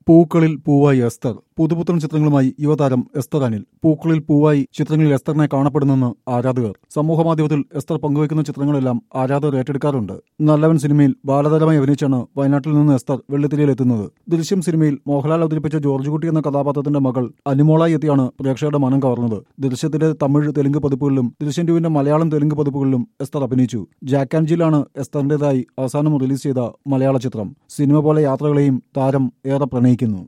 പൂക്കളിൽ പൂവായി എസ്തർ പുതുപുത്തൻ ചിത്രങ്ങളുമായി യുവതാരം എസ്തർ അനിൽ പൂക്കളിൽ പൂവായി ചിത്രങ്ങളിൽ എസ്തറിനെ കാണപ്പെടുന്നെന്ന് ആരാധകർ സമൂഹമാധ്യമത്തിൽ എസ്തർ പങ്കുവയ്ക്കുന്ന ചിത്രങ്ങളെല്ലാം ആരാധകർ ഏറ്റെടുക്കാറുണ്ട് നല്ലവൻ സിനിമയിൽ ബാലതാരമായി അഭിനയിച്ചാണ് വയനാട്ടിൽ നിന്ന് എസ്തർ വെള്ളിത്തിരയിലെത്തുന്നത് ദൃശ്യം സിനിമയിൽ മോഹൻലാൽ അവതരിപ്പിച്ച ജോർജ് കുട്ടി എന്ന കഥാപാത്രത്തിന്റെ മകൾ അനുമോളായി എത്തിയാണ് പ്രേക്ഷകരുടെ മനം കവർന്നത് ദൃശ്യത്തിന്റെ തമിഴ് തെലുങ്ക് പതിപ്പുകളിലും ദൃശ്യം ടുവിന്റെ മലയാളം തെലുങ്ക് പതിപ്പുകളിലും എസ്തർ അഭിനയിച്ചു ജാക്ക് ആൻഡ് ജിലാണ് എസ്തറിന്റേതായി അവസാനം റിലീസ് ചെയ്ത മലയാള ചിത്രം സിനിമ പോലെ യാത്രകളെയും താരം ഏറെ പ്രണയിക്കുന്നു